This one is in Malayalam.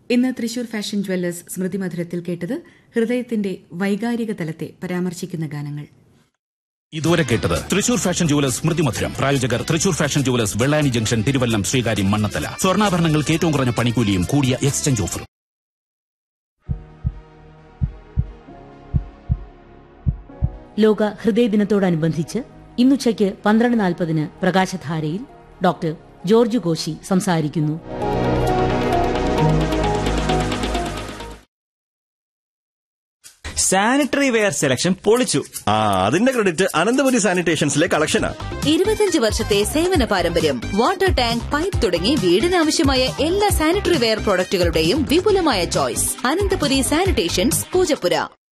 ഇന്ന് തൃശൂർ ഫാഷൻ ജ്വല്ലേഴ്സ് സ്മൃതി മധുരത്തിൽ കേട്ടത് ഹൃദയത്തിന്റെ വൈകാരിക തലത്തെ പരാമർശിക്കുന്ന ഗാനങ്ങൾ ഇതുവരെ കേട്ടത് തൃശൂർ ഫാഷൻ ജുവലേഴ്സ് സ്മൃതി മധുരം പ്രായോജകർ Thrissur fashion jewellers Vellani junction Thiruvallam Sreekaryam Mannanthala സ്വർണ്ണാഭരണങ്ങൾക്ക് ഏറ്റവും കുറഞ്ഞ പണിക്കൂലിയും കൂടിയ എക്സ്ചേഞ്ച് ഓഫറും ലോക ഹൃദയദിനത്തോടനുബന്ധിച്ച് ഇന്നുച്ചയ്ക്ക് പന്ത്രണ്ട് നാൽപ്പതിന് പ്രകാശധാരയിൽ ഡോക്ടർ ജോർജ് കോശി സംസാരിക്കുന്നു സാനിറ്ററി വെയർ സെലക്ഷൻ പൊളിച്ചു ആ അതിന്റെ ക്രെഡിറ്റ് അനന്തപുരി സാനിറ്റേഷൻസിലെ കളക്ഷനാ ഇരുപത്തിയഞ്ച് വർഷത്തെ സേവന പാരമ്പര്യം വാട്ടർ ടാങ്ക് പൈപ്പ് തുടങ്ങി വീടിനാവശ്യമായ എല്ലാ സാനിറ്ററി വെയർ പ്രോഡക്റ്റുകളുടെയും വിപുലമായ ചോയ്സ് അനന്തപുരി സാനിറ്റേഷൻസ് പൂജപ്പുര